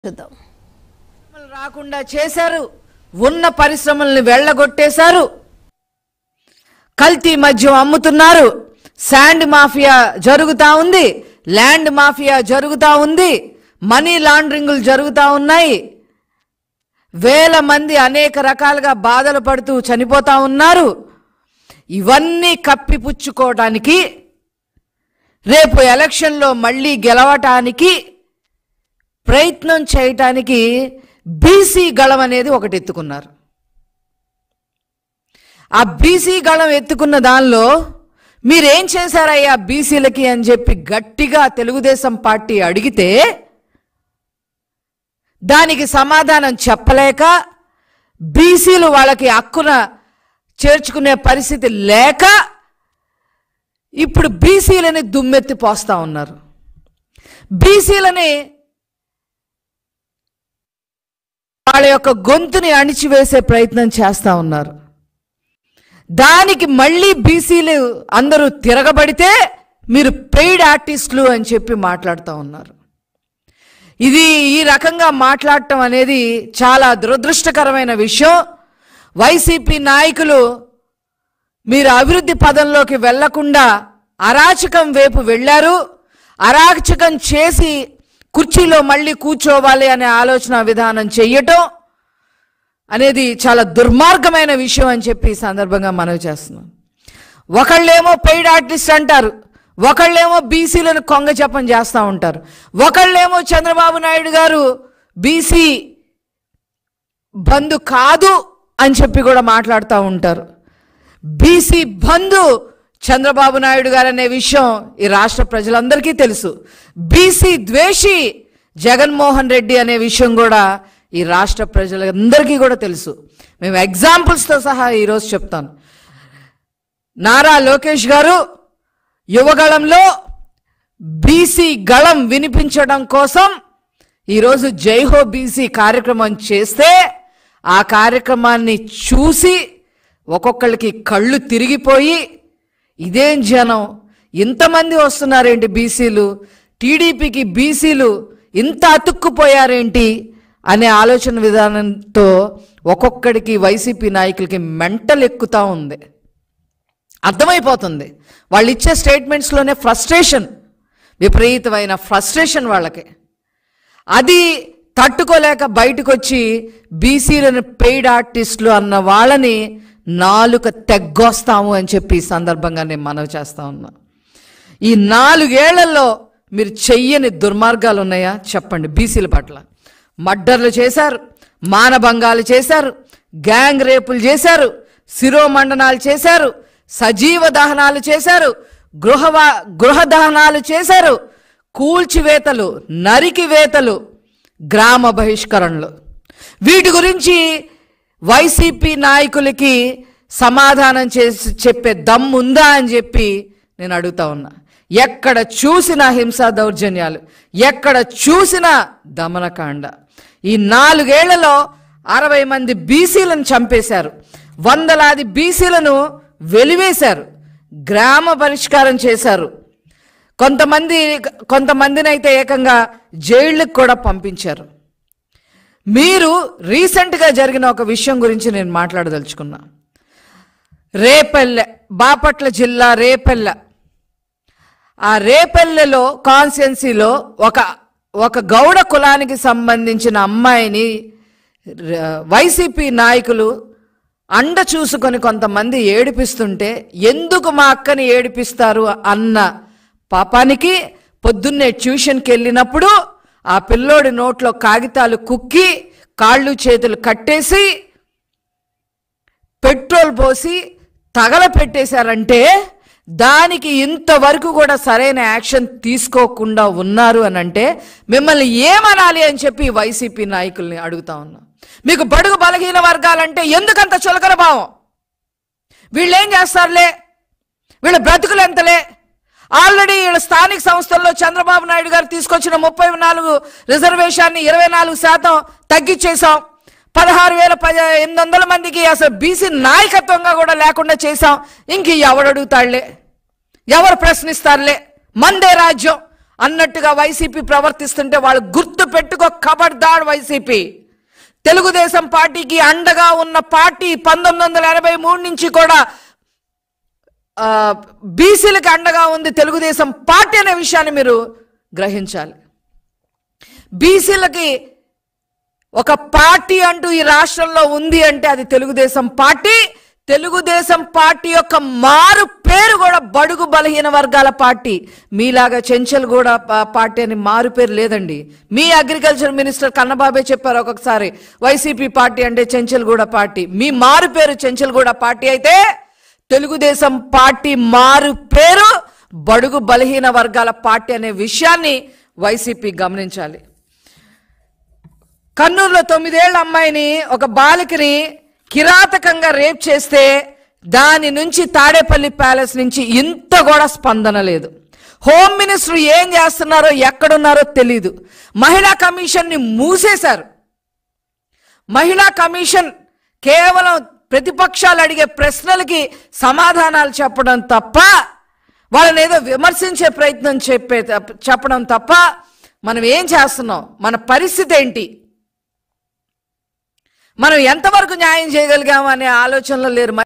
చూద్దాం పరిశ్రమలు రాకుండా చేశారు ఉన్న పరిశ్రమల్ని వెళ్ళగొట్టేశారు కల్తీ మద్యం అమ్ముతున్నారు శాండ్ మాఫియా జరుగుతా ఉంది ల్యాండ్ మాఫియా జరుగుతా ఉంది మనీ లాండరింగులు జరుగుతా ఉన్నాయి వేల మంది అనేక రకాలుగా బాధలు పడుతూ చనిపోతా ఉన్నారు ఇవన్నీ కప్పిపుచ్చుకోవడానికి రేపు ఎలక్షన్లో మళ్ళీ గెలవటానికి ప్రయత్నం చేయటానికి బీసీ గళం అనేది ఒకటి ఎత్తుకున్నారు ఆ బీసీ గళం ఎత్తుకున్న దానిలో మీరేం చేశారయ్యా బీసీలకి అని చెప్పి గట్టిగా తెలుగుదేశం పార్టీ అడిగితే దానికి సమాధానం చెప్పలేక బీసీలు వాళ్ళకి హక్కున చేర్చుకునే పరిస్థితి లేక ఇప్పుడు బీసీలని దుమ్మెత్తి పోస్తా ఉన్నారు బీసీలని వాళ్ళ యొక్క గొంతుని అణిచివేసే ప్రయత్నం చేస్తా ఉన్నారు దానికి మళ్ళీ బీసీలు అందరూ తిరగబడితే మీరు పెయిడ్ ఆర్టిస్టులు అని చెప్పి మాట్లాడుతూ ఉన్నారు ఇది ఈ రకంగా మాట్లాడటం అనేది చాలా దురదృష్టకరమైన విషయం వైసీపీ నాయకులు మీరు అభివృద్ధి పదంలోకి వెళ్లకుండా అరాచకం వైపు వెళ్ళారు అరాచకం చేసి కుర్చీలో మళ్ళీ కూర్చోవాలి అనే ఆలోచన విధానం చెయ్యటం అనేది చాలా దుర్మార్గమైన విషయం అని చెప్పి ఈ సందర్భంగా మనవి చేస్తున్నాం ఒకళ్ళేమో పెయిడ్ ఆర్టిస్ట్ అంటారు ఒకళ్ళేమో బీసీలను కొంగ చెప్పని చేస్తూ ఉంటారు ఒకళ్ళేమో చంద్రబాబు నాయుడు గారు బీసీ బంధు కాదు అని చెప్పి కూడా మాట్లాడుతూ ఉంటారు బీసీ బంధు చంద్రబాబు నాయుడు గారు అనే విషయం ఈ రాష్ట్ర ప్రజలందరికీ తెలుసు బీసీ ద్వేషి జగన్మోహన్ రెడ్డి అనే విషయం కూడా ఈ రాష్ట్ర ప్రజలందరికీ కూడా తెలుసు మేము ఎగ్జాంపుల్స్తో సహా ఈరోజు చెప్తాను నారా లోకేష్ గారు యువగళంలో బీసీ గళం వినిపించడం కోసం ఈరోజు జైహో బీసీ కార్యక్రమం చేస్తే ఆ కార్యక్రమాన్ని చూసి ఒక్కొక్కళ్ళకి కళ్ళు తిరిగిపోయి ఇదేం జనం ఇంతమంది వస్తున్నారేంటి బీసీలు టీడీపీకి బీసీలు ఇంత అతుక్కుపోయారేంటి అనే ఆలోచన విధానంతో ఒక్కొక్కడికి వైసీపీ నాయకులకి మెంటల్ ఎక్కుతా ఉంది అర్థమైపోతుంది వాళ్ళు ఇచ్చే స్టేట్మెంట్స్లోనే ఫ్రస్ట్రేషన్ విపరీతమైన ఫ్రస్ట్రేషన్ వాళ్ళకి అది తట్టుకోలేక బయటకు వచ్చి బీసీలను పెయిడ్ ఆర్టిస్టులు అన్న వాళ్ళని నాలుక తెగ్గొస్తాము అని చెప్పి ఈ సందర్భంగా నేను మనవి చేస్తా ఉన్నా ఈ నాలుగేళ్లలో మీరు చెయ్యని దుర్మార్గాలు ఉన్నాయా చెప్పండి బీసీల పట్ల మర్డర్లు చేశారు మానభంగాలు చేశారు గ్యాంగ్ రేపులు చేశారు శిరోమండనాలు చేశారు సజీవ దహనాలు చేశారు గృహ గృహ దహనాలు చేశారు కూల్చివేతలు నరికివేతలు గ్రామ బహిష్కరణలు వీటి గురించి వైసీపీ నాయకులకి సమాధానం చేసి చెప్పే దమ్ముందా అని చెప్పి నేను అడుగుతా ఉన్నా ఎక్కడ చూసిన హింసా దౌర్జన్యాలు ఎక్కడ చూసిన దమనకాండ ఈ నాలుగేళ్లలో అరవై మంది బీసీలను చంపేశారు వందలాది బీసీలను వెలివేశారు గ్రామ పరిష్కారం చేశారు కొంతమంది కొంతమందిని అయితే ఏకంగా జైళ్ళకు కూడా పంపించారు మీరు రీసెంట్గా జరిగిన ఒక విషయం గురించి నేను మాట్లాడదలుచుకున్నా రేపల్లె బాపట్ల జిల్లా రేపల్లె ఆ రేపల్లెలో కాన్స్టిట్యున్సీలో ఒక ఒక గౌడ కులానికి సంబంధించిన అమ్మాయిని ర- వైసీపీ నాయకులు అండ చూసుకొని కొంతమంది ఏడిపిస్తుంటే ఎందుకు మా అక్కని ఏడిపిస్తారు అన్న పాపానికి పొద్దున్నే ట్యూషన్కి వెళ్ళినప్పుడు ఆ పిల్లోడి నోట్లో కాగితాలు కుక్కి కాళ్ళు చేతులు కట్టేసి పెట్రోల్ పోసి తగల పెట్టేశారంటే దానికి ఇంతవరకు కూడా సరైన యాక్షన్ తీసుకోకుండా ఉన్నారు అని అంటే మిమ్మల్ని ఏమనాలి అని చెప్పి ఈ వైసీపీ నాయకుల్ని అడుగుతా ఉన్నా మీకు బడుగు బలహీన వర్గాలంటే ఎందుకంత చులకన భావం వీళ్ళు ఏం చేస్తారులే వీళ్ళ బ్రతుకులు ఎంతలే ఆల్రెడీ వీళ్ళ స్థానిక సంస్థల్లో చంద్రబాబు నాయుడు గారు తీసుకొచ్చిన ముప్పై నాలుగు రిజర్వేషన్ని ఇరవై నాలుగు శాతం తగ్గించేశాం పదహారు వేల పది ఎనిమిది వందల మందికి అసలు బీసీ నాయకత్వంగా కూడా లేకుండా చేశాం ఇంక ఎవడు అడుగుతాడులే ఎవరు ప్రశ్నిస్తారులే మందే రాజ్యం అన్నట్టుగా వైసీపీ ప్రవర్తిస్తుంటే వాళ్ళు గుర్తు పెట్టుకో కబడ్దాడ్ వైసీపీ తెలుగుదేశం పార్టీకి అండగా ఉన్న పార్టీ పంతొమ్మిది వందల ఎనభై మూడు నుంచి కూడా ఆ, బీసీలకు అండగా ఉంది తెలుగుదేశం పార్టీ అనే విషయాన్ని మీరు గ్రహించాలి బీసీలకి ఒక పార్టీ అంటూ ఈ రాష్ట్రంలో ఉంది అంటే అది తెలుగుదేశం పార్టీ తెలుగుదేశం పార్టీ యొక్క మారు పేరు కూడా బడుగు బలహీన వర్గాల పార్టీ మీలాగా చెంచల్ కూడా పా- పార్టీ అని మారు పేరు లేదండి మీ అగ్రికల్చర్ మినిస్టర్ కన్నబాబే చెప్పారు ఒక్కొక్కసారి వైసీపీ పార్టీ అంటే చెంచల్గూడ పార్టీ మీ మారు పేరు చెంచల్గూడ పార్టీ అయితే తెలుగుదేశం పార్టీ మారు పేరు బడుగు బలహీన వర్గాల పార్టీ అనే విషయాన్ని వైసీపీ గమనించాలి కర్నూలులో తొమ్మిదేళ్ల అమ్మాయిని ఒక బాలికని కిరాతకంగా రేప్ చేస్తే దాని నుంచి తాడేపల్లి ప్యాలెస్ నుంచి ఇంత కూడా స్పందన లేదు హోమ్ మినిస్టర్ ఏం చేస్తున్నారో ఎక్కడున్నారో తెలీదు మహిళా కమిషన్ని మూసేశారు మహిళా కమిషన్ కేవలం ప్రతిపక్షాలు అడిగే ప్రశ్నలకి సమాధానాలు చెప్పడం తప్ప వాళ్ళని ఏదో విమర్శించే ప్రయత్నం చెప్పే చెప్పడం తప్ప మనం ఏం చేస్తున్నాం మన పరిస్థితి ఏంటి మనం ఎంతవరకు న్యాయం చేయగలిగాము అనే ఆలోచనలో లేరు